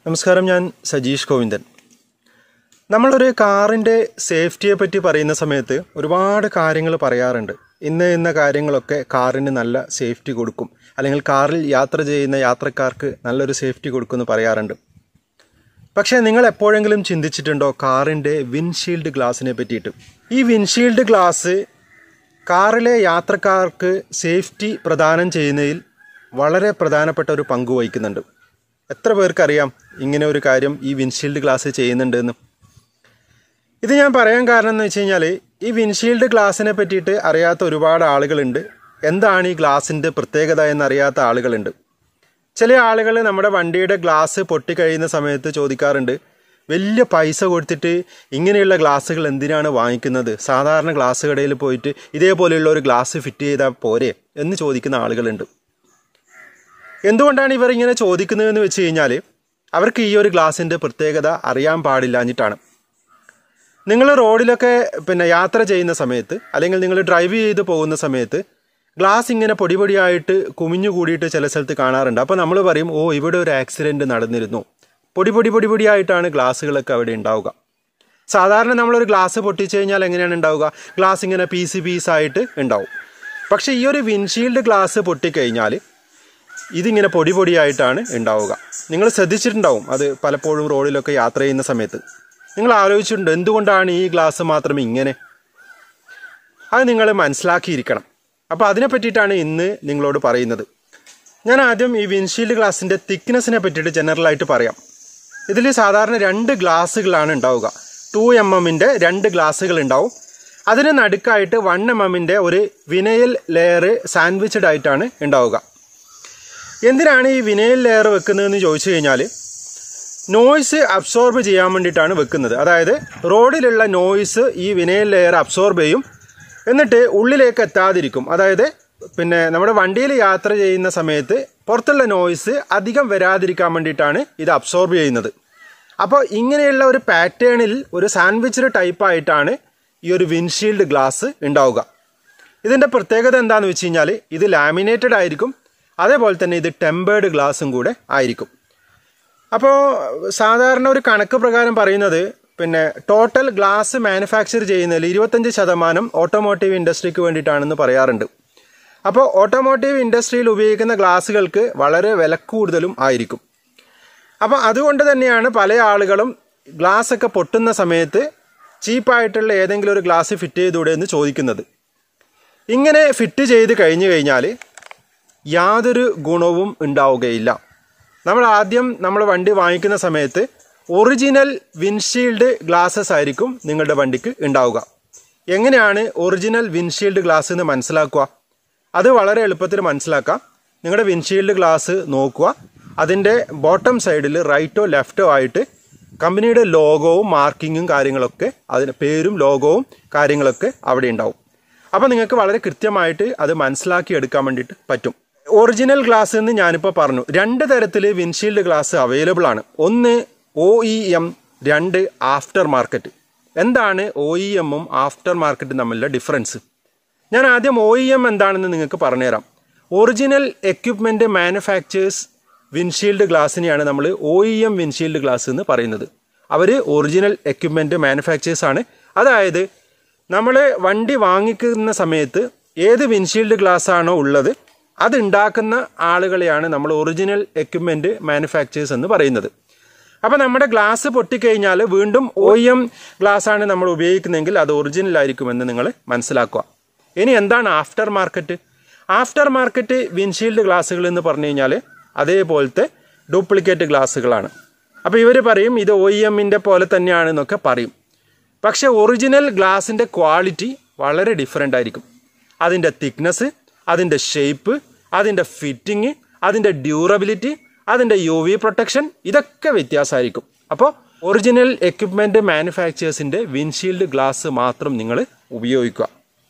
നമസ്കാരം ഞാൻ സജീഷ് ഗോവിന്ദൻ നമ്മളൊരു കാറിൻ്റെ സേഫ്റ്റിയെ പറ്റി പറയുന്ന സമയത്ത് ഒരുപാട് കാര്യങ്ങൾ പറയാറുണ്ട് ഇന്ന ഇന്ന കാര്യങ്ങളൊക്കെ കാറിന് നല്ല സേഫ്റ്റി കൊടുക്കും അല്ലെങ്കിൽ കാറിൽ യാത്ര ചെയ്യുന്ന യാത്രക്കാർക്ക് നല്ലൊരു സേഫ്റ്റി കൊടുക്കുമെന്ന് പറയാറുണ്ട് പക്ഷേ നിങ്ങൾ എപ്പോഴെങ്കിലും ചിന്തിച്ചിട്ടുണ്ടോ കാറിൻ്റെ വിൻഷീൽഡ് ഗ്ലാസിനെ പറ്റിയിട്ട് ഈ വിൻഷീൽഡ് ഗ്ലാസ് കാറിലെ യാത്രക്കാർക്ക് സേഫ്റ്റി പ്രദാനം ചെയ്യുന്നതിൽ വളരെ പ്രധാനപ്പെട്ട ഒരു പങ്ക് വഹിക്കുന്നുണ്ട് എത്ര പേർക്കറിയാം ഇങ്ങനെ ഒരു കാര്യം ഈ വിൻഷീൽഡ് ഗ്ലാസ് ചെയ്യുന്നുണ്ടെന്ന് ഇത് ഞാൻ പറയാൻ കാരണം എന്ന് വെച്ച് കഴിഞ്ഞാൽ ഈ വിൻഷീൽഡ് ഗ്ലാസിനെ പറ്റിയിട്ട് അറിയാത്ത ഒരുപാട് ആളുകളുണ്ട് എന്താണ് ഈ ഗ്ലാസിൻ്റെ പ്രത്യേകത എന്നറിയാത്ത ആളുകളുണ്ട് ചില ആളുകൾ നമ്മുടെ വണ്ടിയുടെ ഗ്ലാസ് പൊട്ടിക്കഴിയുന്ന സമയത്ത് ചോദിക്കാറുണ്ട് വലിയ പൈസ കൊടുത്തിട്ട് ഇങ്ങനെയുള്ള ഗ്ലാസ്സുകൾ എന്തിനാണ് വാങ്ങിക്കുന്നത് സാധാരണ ഗ്ലാസ് കടയിൽ പോയിട്ട് ഇതേപോലെയുള്ള ഒരു ഗ്ലാസ് ഫിറ്റ് ചെയ്താൽ പോരെ എന്ന് ചോദിക്കുന്ന ആളുകളുണ്ട് എന്തുകൊണ്ടാണ് ഇവർ ഇങ്ങനെ ചോദിക്കുന്നതെന്ന് വെച്ച് കഴിഞ്ഞാൽ അവർക്ക് ഈ ഒരു ഗ്ലാസിൻ്റെ പ്രത്യേകത അറിയാൻ പാടില്ലാഞ്ഞിട്ടാണ് നിങ്ങൾ റോഡിലൊക്കെ പിന്നെ യാത്ര ചെയ്യുന്ന സമയത്ത് അല്ലെങ്കിൽ നിങ്ങൾ ഡ്രൈവ് ചെയ്ത് പോകുന്ന സമയത്ത് ഗ്ലാസ് ഇങ്ങനെ പൊടി പൊടിയായിട്ട് കുമിഞ്ഞു കൂടിയിട്ട് ചില സ്ഥലത്ത് കാണാറുണ്ട് അപ്പോൾ നമ്മൾ പറയും ഓ ഇവിടെ ഒരു ആക്സിഡൻറ്റ് നടന്നിരുന്നു പൊടി പൊടി പൊടി പൊടിയായിട്ടാണ് ഗ്ലാസ്സുകളൊക്കെ അവിടെ ഉണ്ടാവുക സാധാരണ നമ്മളൊരു ഗ്ലാസ് പൊട്ടിച്ചു കഴിഞ്ഞാൽ എങ്ങനെയാണ് ഉണ്ടാവുക ഗ്ലാസ് ഇങ്ങനെ പീസ് പീസായിട്ട് ഉണ്ടാവും പക്ഷേ ഈ ഒരു വിൻഷീൽഡ് ഗ്ലാസ് പൊട്ടിക്കഴിഞ്ഞാൽ ഇതിങ്ങനെ പൊടി പൊടിയായിട്ടാണ് ഉണ്ടാവുക നിങ്ങൾ ശ്രദ്ധിച്ചിട്ടുണ്ടാവും അത് പലപ്പോഴും റോഡിലൊക്കെ യാത്ര ചെയ്യുന്ന സമയത്ത് നിങ്ങൾ ആലോചിച്ചിട്ടുണ്ട് എന്തുകൊണ്ടാണ് ഈ ഗ്ലാസ് മാത്രം ഇങ്ങനെ അത് നിങ്ങൾ മനസ്സിലാക്കിയിരിക്കണം അപ്പോൾ അതിനെ പറ്റിയിട്ടാണ് ഇന്ന് നിങ്ങളോട് പറയുന്നത് ഞാൻ ആദ്യം ഈ വിൻഷീൽഡ് ഗ്ലാസിൻ്റെ തിക്നെസ്സിനെ പറ്റിയിട്ട് ജനറലായിട്ട് പറയാം ഇതിൽ സാധാരണ രണ്ട് ഗ്ലാസ്സുകളാണ് ഉണ്ടാവുക ടു എം എമ്മിൻ്റെ രണ്ട് ഗ്ലാസ്സുകൾ ഉണ്ടാവും അതിന് നടുക്കായിട്ട് വൺ എം എമ്മിൻ്റെ ഒരു വിനയൽ ലെയർ സാൻഡ്വിച്ചഡ് ആയിട്ടാണ് ഉണ്ടാവുക എന്തിനാണ് ഈ വിനയൽ ലെയർ വെക്കുന്നതെന്ന് ചോദിച്ചു കഴിഞ്ഞാൽ നോയ്സ് അബ്സോർബ് ചെയ്യാൻ വേണ്ടിയിട്ടാണ് വെക്കുന്നത് അതായത് റോഡിലുള്ള നോയ്സ് ഈ വിനയൽ ലെയർ അബ്സോർബ് ചെയ്യും എന്നിട്ട് ഉള്ളിലേക്ക് എത്താതിരിക്കും അതായത് പിന്നെ നമ്മുടെ വണ്ടിയിൽ യാത്ര ചെയ്യുന്ന സമയത്ത് പുറത്തുള്ള നോയ്സ് അധികം വരാതിരിക്കാൻ വേണ്ടിയിട്ടാണ് ഇത് അബ്സോർബ് ചെയ്യുന്നത് അപ്പോൾ ഇങ്ങനെയുള്ള ഒരു പാറ്റേണിൽ ഒരു സാൻഡ്വിച്ചർ ടൈപ്പായിട്ടാണ് ഈ ഒരു വിൻഷീൽഡ് ഗ്ലാസ് ഉണ്ടാവുക ഇതിൻ്റെ പ്രത്യേകത എന്താണെന്ന് വെച്ച് കഴിഞ്ഞാൽ ഇത് ലാമിനേറ്റഡ് ആയിരിക്കും അതേപോലെ തന്നെ ഇത് ടെമ്പേർഡ് ഗ്ലാസും കൂടെ ആയിരിക്കും അപ്പോൾ സാധാരണ ഒരു കണക്ക് പ്രകാരം പറയുന്നത് പിന്നെ ടോട്ടൽ ഗ്ലാസ് മാനുഫാക്ചർ ചെയ്യുന്നതിൽ ഇരുപത്തഞ്ച് ശതമാനം ഓട്ടോമോട്ടീവ് ഇൻഡസ്ട്രിക്ക് വേണ്ടിയിട്ടാണെന്ന് പറയാറുണ്ട് അപ്പോൾ ഓട്ടോമോട്ടീവ് ഇൻഡസ്ട്രിയിൽ ഉപയോഗിക്കുന്ന ഗ്ലാസ്സുകൾക്ക് വളരെ വില കൂടുതലും ആയിരിക്കും അപ്പോൾ അതുകൊണ്ട് തന്നെയാണ് പല ആളുകളും ഗ്ലാസ് ഒക്കെ പൊട്ടുന്ന സമയത്ത് ചീപ്പായിട്ടുള്ള ഏതെങ്കിലും ഒരു ഗ്ലാസ് ഫിറ്റ് ചെയ്തൂടെ എന്ന് ചോദിക്കുന്നത് ഇങ്ങനെ ഫിറ്റ് ചെയ്ത് കഴിഞ്ഞു കഴിഞ്ഞാൽ യാതൊരു ഗുണവും ഉണ്ടാവുകയില്ല നമ്മൾ ആദ്യം നമ്മൾ വണ്ടി വാങ്ങിക്കുന്ന സമയത്ത് ഒറിജിനൽ വിൻഷീൽഡ് ഗ്ലാസസ് ആയിരിക്കും നിങ്ങളുടെ വണ്ടിക്ക് ഉണ്ടാവുക എങ്ങനെയാണ് ഒറിജിനൽ വിൻഷീൽഡ് ഗ്ലാസ് എന്ന് മനസ്സിലാക്കുക അത് വളരെ എളുപ്പത്തിൽ മനസ്സിലാക്കാം നിങ്ങളുടെ വിൻഷീൽഡ് ഗ്ലാസ് നോക്കുക അതിൻ്റെ ബോട്ടം സൈഡിൽ റൈറ്റോ ലെഫ്റ്റോ ആയിട്ട് കമ്പനിയുടെ ലോഗോവും മാർക്കിങ്ങും കാര്യങ്ങളൊക്കെ അതിന് പേരും ലോഗോവും കാര്യങ്ങളൊക്കെ അവിടെ ഉണ്ടാവും അപ്പോൾ നിങ്ങൾക്ക് വളരെ കൃത്യമായിട്ട് അത് മനസ്സിലാക്കി എടുക്കാൻ വേണ്ടിയിട്ട് പറ്റും ഒറിജിനൽ ഗ്ലാസ് എന്ന് ഞാനിപ്പോൾ പറഞ്ഞു രണ്ട് തരത്തിൽ വിൻഷീൽഡ് ഗ്ലാസ് അവൈലബിൾ ആണ് ഒന്ന് ഒ ഇ എം രണ്ട് ആഫ്റ്റർ മാർക്കറ്റ് എന്താണ് ഒ ഇ എമ്മും ആഫ്റ്റർ മാർക്കറ്റും തമ്മിലുള്ള ഡിഫറൻസ് ഞാൻ ആദ്യം ഒ ഇ എം എന്താണെന്ന് നിങ്ങൾക്ക് പറഞ്ഞുതരാം ഒറിജിനൽ എക്യുപ്മെൻറ്റ് മാനുഫാക്ചേഴ്സ് വിൻഷീൽഡ് ഗ്ലാസ്സിനെയാണ് നമ്മൾ O E M windshield glass എന്ന് പറയുന്നത് അവർ ഒറിജിനൽ എക്യുപ്മെൻറ്റ് മാനുഫാക്ചേഴ്സ് ആണ് അതായത് നമ്മൾ വണ്ടി വാങ്ങിക്കുന്ന സമയത്ത് ഏത് വിൻഷീൽഡ് ഗ്ലാസ് ആണോ ഉള്ളത് അത് ഉണ്ടാക്കുന്ന ആളുകളെയാണ് നമ്മൾ ഒറിജിനൽ എക്യുപ്മെൻറ്റ് മാനുഫാക്ചേഴ്സ് എന്ന് പറയുന്നത് അപ്പോൾ നമ്മുടെ ഗ്ലാസ് പൊട്ടിക്കഴിഞ്ഞാൽ വീണ്ടും ഒ എം ഗ്ലാസ് ആണ് നമ്മൾ ഉപയോഗിക്കുന്നതെങ്കിൽ അത് ഒറിജിനൽ ആയിരിക്കുമെന്ന് നിങ്ങൾ മനസ്സിലാക്കുക ഇനി എന്താണ് after market after market windshield ഗ്ലാസ്സുകൾ എന്ന് പറഞ്ഞു കഴിഞ്ഞാൽ അതേപോലത്തെ ഡ്യൂപ്ലിക്കേറ്റ് ഗ്ലാസ്സുകളാണ് അപ്പോൾ ഇവർ പറയും ഇത് ഒ ഇ എമ്മിൻ്റെ പോലെ തന്നെയാണെന്നൊക്കെ പറയും പക്ഷേ ഒറിജിനൽ ഗ്ലാസിൻ്റെ ക്വാളിറ്റി വളരെ ഡിഫറെൻ്റ് ആയിരിക്കും അതിൻ്റെ തിക്നെസ് അതിൻ്റെ ഷേപ്പ് അതിൻ്റെ ഫിറ്റിങ് അതിൻ്റെ ഡ്യൂറബിലിറ്റി അതിൻ്റെ യു വി പ്രൊട്ടക്ഷൻ ഇതൊക്കെ വ്യത്യാസമായിരിക്കും അപ്പോൾ ഒറിജിനൽ എക്യുപ്മെൻറ്റ് മാനുഫാക്ചേഴ്സിൻ്റെ വിൻഷീൽഡ് ഗ്ലാസ് മാത്രം നിങ്ങൾ ഉപയോഗിക്കുക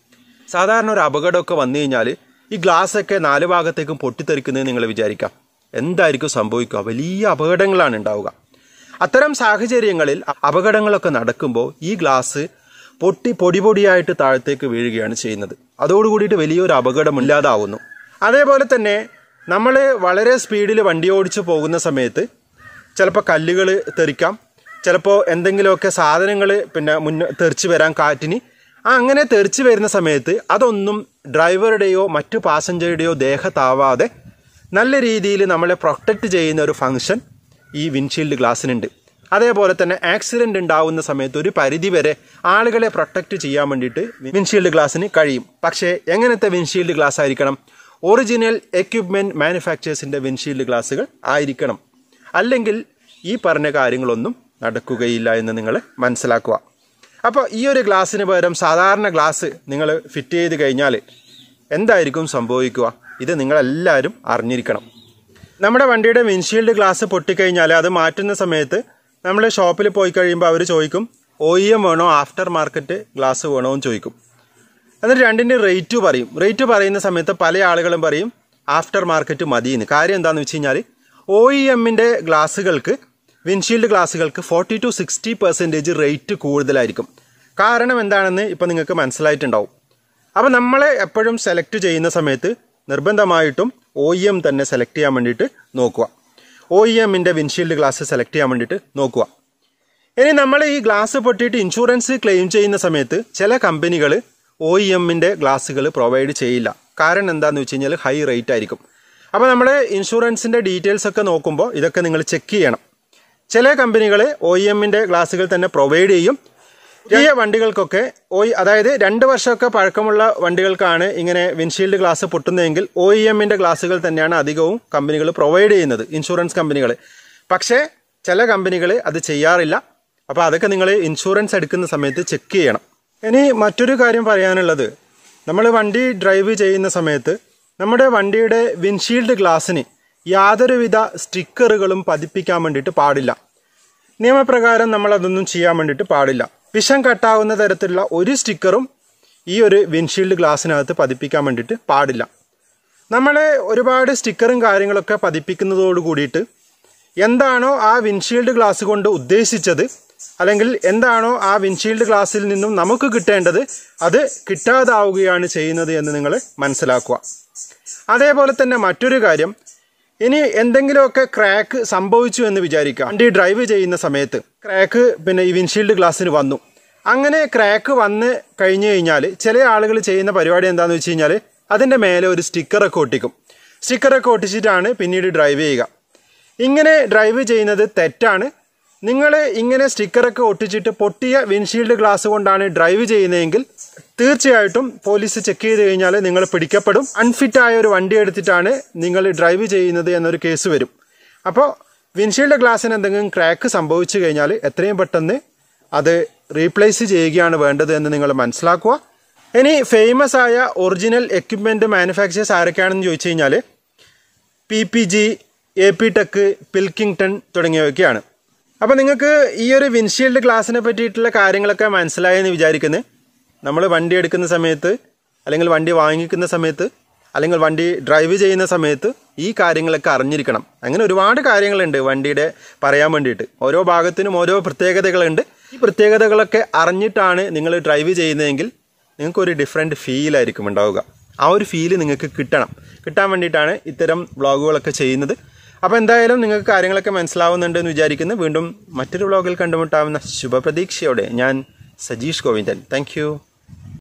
സാധാരണ ഒരു അപകടമൊക്കെ വന്നു കഴിഞ്ഞാൽ ഈ ഗ്ലാസ് ഒക്കെ നാല് ഭാഗത്തേക്കും പൊട്ടിത്തെറിക്കുന്നത് നിങ്ങൾ വിചാരിക്കാം എന്തായിരിക്കും സംഭവിക്കുക വലിയ അപകടങ്ങളാണ് ഉണ്ടാവുക അത്തരം സാഹചര്യങ്ങളിൽ അപകടങ്ങളൊക്കെ നടക്കുമ്പോൾ ഈ ഗ്ലാസ് പൊട്ടി പൊടി പൊടിയായിട്ട് താഴത്തേക്ക് വീഴുകയാണ് ചെയ്യുന്നത് അതോടുകൂടിയിട്ട് വലിയൊരു അപകടം ഇല്ലാതാവുന്നു അതേപോലെ തന്നെ നമ്മൾ വളരെ സ്പീഡിൽ വണ്ടി ഓടിച്ചു പോകുന്ന സമയത്ത് ചിലപ്പോൾ കല്ലുകൾ തെറിക്കാം ചിലപ്പോൾ എന്തെങ്കിലുമൊക്കെ സാധനങ്ങൾ പിന്നെ മുന്നേ തെറിച്ച് വരാൻ കാറ്റിന് ആ അങ്ങനെ തെറിച്ച് വരുന്ന സമയത്ത് അതൊന്നും ഡ്രൈവറുടെയോ മറ്റു പാസഞ്ചറുടെയോ ദേഹത്താവാതെ നല്ല രീതിയിൽ നമ്മളെ പ്രൊട്ടക്റ്റ് ചെയ്യുന്ന ഒരു ഫങ്ഷൻ ഈ വിൻഷീൽഡ് ഗ്ലാസ്സിനുണ്ട് അതേപോലെ തന്നെ ആക്സിഡന്റ് ഉണ്ടാവുന്ന സമയത്ത് ഒരു പരിധി വരെ ആളുകളെ പ്രൊട്ടക്റ്റ് ചെയ്യാൻ വേണ്ടിയിട്ട് വിൻഷീൽഡ് ഗ്ലാസ്സിന് കഴിയും പക്ഷേ എങ്ങനത്തെ വിൻഷീൽഡ് ഗ്ലാസ് ആയിരിക്കണം ഒറിജിനൽ എക്യുപ്മെന്റ് മാനുഫാക്ചേഴ്സിന്റെ വിൻഷീൽഡ് ഗ്ലാസ്സുകൾ ആയിരിക്കണം അല്ലെങ്കിൽ ഈ പറഞ്ഞ കാര്യങ്ങളൊന്നും നടക്കുകയില്ല എന്ന് നിങ്ങൾ മനസ്സിലാക്കുക അപ്പോൾ ഈ ഒരു ഗ്ലാസ്സിന് പകരം സാധാരണ ഗ്ലാസ് നിങ്ങൾ ഫിറ്റ് ചെയ്ത് കഴിഞ്ഞാൽ എന്തായിരിക്കും സംഭവിക്കുക ഇത് നിങ്ങളെല്ലാവരും അറിഞ്ഞിരിക്കണം നമ്മുടെ വണ്ടിയുടെ വിൻഷീൽഡ് ഗ്ലാസ് പൊട്ടിക്കഴിഞ്ഞാൽ അത് മാറ്റുന്ന സമയത്ത് നമ്മൾ ഷോപ്പിൽ പോയി കഴിയുമ്പോൾ അവർ ചോദിക്കും ഒ ഇ എം വേണോ ആഫ്റ്റർ മാർക്കറ്റ് ഗ്ലാസ് വേണോ എന്ന് ചോദിക്കും എന്നിട്ട് രണ്ടിൻ്റെ റേറ്റ് പറയും റേറ്റ് പറയുന്ന സമയത്ത് പല ആളുകളും പറയും ആഫ്റ്റർ മാർക്കറ്റ് മതിയെന്ന് കാര്യം എന്താണെന്ന് വെച്ച് കഴിഞ്ഞാൽ ഒ ഇ എമ്മിൻ്റെ ഗ്ലാസ്സുകൾക്ക് വിൻഷീൽഡ് ഗ്ലാസ്സുകൾക്ക് forty to sixty percentage rate കൂടുതലായിരിക്കും കാരണം എന്താണെന്ന് ഇപ്പം നിങ്ങൾക്ക് മനസ്സിലായിട്ടുണ്ടാവും അപ്പോൾ നമ്മളെ എപ്പോഴും സെലക്ട് ചെയ്യുന്ന സമയത്ത് നിർബന്ധമായിട്ടും ഒ ഇ എം തന്നെ സെലക്ട് ചെയ്യാൻ വേണ്ടിയിട്ട് നോക്കുക ഒ ഇ എമ്മിൻ്റെ വിൻഷീൽഡ് ഗ്ലാസ് സെലക്ട് ചെയ്യാൻ വേണ്ടിയിട്ട് നോക്കുക ഇനി നമ്മൾ ഈ ഗ്ലാസ് പൊട്ടിയിട്ട് ഇൻഷുറൻസ് ക്ലെയിം ചെയ്യുന്ന സമയത്ത് ചില കമ്പനികൾ ഒ ഇ എമ്മിൻ്റെ ഗ്ലാസ്സുകൾ പ്രൊവൈഡ് ചെയ്യില്ല കാരണം എന്താണെന്ന് വെച്ച് കഴിഞ്ഞാൽ ഹൈ റേറ്റ് ആയിരിക്കും അപ്പോൾ നമ്മൾ ഇൻഷുറൻസിൻ്റെ ഡീറ്റെയിൽസ് ഒക്കെ നോക്കുമ്പോൾ ഇതൊക്കെ നിങ്ങൾ ചെക്ക് ചെയ്യണം ചില കമ്പനികൾ ഒ ഇ എമ്മിൻ്റെ ഗ്ലാസ്സുകൾ തന്നെ പ്രൊവൈഡ് ചെയ്യും ചെറിയ വണ്ടികൾക്കൊക്കെ ഒ അതായത് രണ്ട് വർഷമൊക്കെ പഴക്കമുള്ള വണ്ടികൾക്കാണ് ഇങ്ങനെ വിൻഷീൽഡ് ഗ്ലാസ് പൊട്ടുന്നതെങ്കിൽ ഒ ഇ എമ്മിൻ്റെ ഗ്ലാസ്സുകൾ തന്നെയാണ് അധികവും കമ്പനികൾ പ്രൊവൈഡ് ചെയ്യുന്നത് ഇൻഷുറൻസ് കമ്പനികൾ പക്ഷേ ചില കമ്പനികൾ അത് ചെയ്യാറില്ല അപ്പോൾ അതൊക്കെ നിങ്ങൾ ഇൻഷുറൻസ് എടുക്കുന്ന സമയത്ത് ചെക്ക് ചെയ്യണം ഇനി മറ്റൊരു കാര്യം പറയാനുള്ളത് നമ്മൾ വണ്ടി ഡ്രൈവ് ചെയ്യുന്ന സമയത്ത് നമ്മുടെ വണ്ടിയുടെ വിൻഷീൽഡ് ഗ്ലാസ്സിന് യാതൊരുവിധ സ്റ്റിക്കറുകളും പതിപ്പിക്കാൻ വേണ്ടിയിട്ട് പാടില്ല നിയമപ്രകാരം നമ്മൾ അതൊന്നും ചെയ്യാൻ വേണ്ടിയിട്ട് പാടില്ല വിഷം കട്ടാവുന്ന തരത്തിലുള്ള ഒരു സ്റ്റിക്കറും ഈ ഒരു വിൻഷീൽഡ് ഗ്ലാസ്സിനകത്ത് പതിപ്പിക്കാൻ വേണ്ടിയിട്ട് പാടില്ല നമ്മൾ ഒരുപാട് സ്റ്റിക്കറും കാര്യങ്ങളൊക്കെ പതിപ്പിക്കുന്നതോട് കൂടിയിട്ട് എന്താണോ ആ വിൻഷീൽഡ് ഗ്ലാസ് കൊണ്ട് ഉദ്ദേശിച്ചത് അല്ലെങ്കിൽ എന്താണോ ആ വിൻഷീൽഡ് ഗ്ലാസ്സിൽ നിന്നും നമുക്ക് കിട്ടേണ്ടത് അത് കിട്ടാതാവുകയാണ് ചെയ്യുന്നത് എന്ന് നിങ്ങൾ മനസ്സിലാക്കുക അതേപോലെ തന്നെ മറ്റൊരു കാര്യം ഇനി എന്തെങ്കിലുമൊക്കെ ക്രാക്ക് സംഭവിച്ചു എന്ന് വിചാരിക്കുക വണ്ടി ഡ്രൈവ് ചെയ്യുന്ന സമയത്ത് ക്രാക്ക് പിന്നെ ഈ വിൻഷീൽഡ് ഗ്ലാസ്സിന് വന്നു അങ്ങനെ ക്രാക്ക് വന്ന് കഴിഞ്ഞു കഴിഞ്ഞാൽ ചില ആളുകൾ ചെയ്യുന്ന പരിപാടി എന്താണെന്ന് വെച്ച് കഴിഞ്ഞാൽ അതിൻ്റെ മേലെ ഒരു സ്റ്റിക്കറൊക്കെ ഒട്ടിക്കും സ്റ്റിക്കറൊക്കെ ഒട്ടിച്ചിട്ടാണ് പിന്നീട് ഡ്രൈവ് ചെയ്യുക ഇങ്ങനെ ഡ്രൈവ് ചെയ്യുന്നത് തെറ്റാണ് നിങ്ങൾ ഇങ്ങനെ സ്റ്റിക്കറൊക്കെ ഒട്ടിച്ചിട്ട് പൊട്ടിയ വിൻഷീൽഡ് ഗ്ലാസ് കൊണ്ടാണ് ഡ്രൈവ് ചെയ്യുന്നതെങ്കിൽ തീർച്ചയായിട്ടും പോലീസ് ചെക്ക് ചെയ്ത് കഴിഞ്ഞാൽ നിങ്ങൾ പിടിക്കപ്പെടും അൺഫിറ്റ് ആയ ഒരു വണ്ടി എടുത്തിട്ടാണ് നിങ്ങൾ ഡ്രൈവ് ചെയ്യുന്നത് എന്നൊരു കേസ് വരും അപ്പോൾ വിൻഷീൽഡ് ഗ്ലാസ്സിന് എന്തെങ്കിലും ക്രാക്ക് സംഭവിച്ചു കഴിഞ്ഞാൽ എത്രയും പെട്ടെന്ന് അത് റീപ്ലേസ് ചെയ്യുകയാണ് വേണ്ടത് എന്ന് നിങ്ങൾ മനസ്സിലാക്കുക ഇനി ഫേമസ് ആയ ഒറിജിനൽ എക്യുപ്മെൻറ്റ് മാനുഫാക്ചേഴ്സ് ആരൊക്കെയാണെന്ന് ചോദിച്ചു കഴിഞ്ഞാൽ P P G A P tech Pilkington തുടങ്ങിയവയൊക്കെയാണ് അപ്പോൾ നിങ്ങൾക്ക് ഈ ഒരു വിൻഷീൽഡ് ഗ്ലാസിനെ പറ്റിയിട്ടുള്ള കാര്യങ്ങളൊക്കെ മനസ്സിലായെന്ന് വിചാരിക്കുന്നത് നമ്മൾ വണ്ടി എടുക്കുന്ന സമയത്ത് അല്ലെങ്കിൽ വണ്ടി വാങ്ങിക്കുന്ന സമയത്ത് അല്ലെങ്കിൽ വണ്ടി ഡ്രൈവ് ചെയ്യുന്ന സമയത്ത് ഈ കാര്യങ്ങളൊക്കെ അറിഞ്ഞിരിക്കണം അങ്ങനെ ഒരുപാട് കാര്യങ്ങളുണ്ട് വണ്ടിയുടെ പറയാൻ വേണ്ടിയിട്ട് ഓരോ ഭാഗത്തിനും ഓരോ പ്രത്യേകതകളുണ്ട് ഈ പ്രത്യേകതകളൊക്കെ അറിഞ്ഞിട്ടാണ് നിങ്ങൾ ഡ്രൈവ് ചെയ്യുന്നതെങ്കിൽ നിങ്ങൾക്കൊരു ഡിഫറെൻറ്റ് ഫീലായിരിക്കും ഉണ്ടാവുക ആ ഒരു ഫീല് നിങ്ങൾക്ക് കിട്ടണം കിട്ടാൻ വേണ്ടിയിട്ടാണ് ഇത്തരം വ്ളോഗുകളൊക്കെ ചെയ്യുന്നത് അപ്പോൾ എന്തായാലും നിങ്ങൾക്ക് കാര്യങ്ങളൊക്കെ മനസ്സിലാവുന്നുണ്ട് എന്ന് വിചാരിക്കുന്നു വീണ്ടും മറ്റൊരു വ്ളോഗിൽ കണ്ടുമുട്ടാവുന്ന ശുഭപ്രതീക്ഷയോടെ ഞാൻ സജീഷ് ഗോവിന്ദൻ താങ്ക്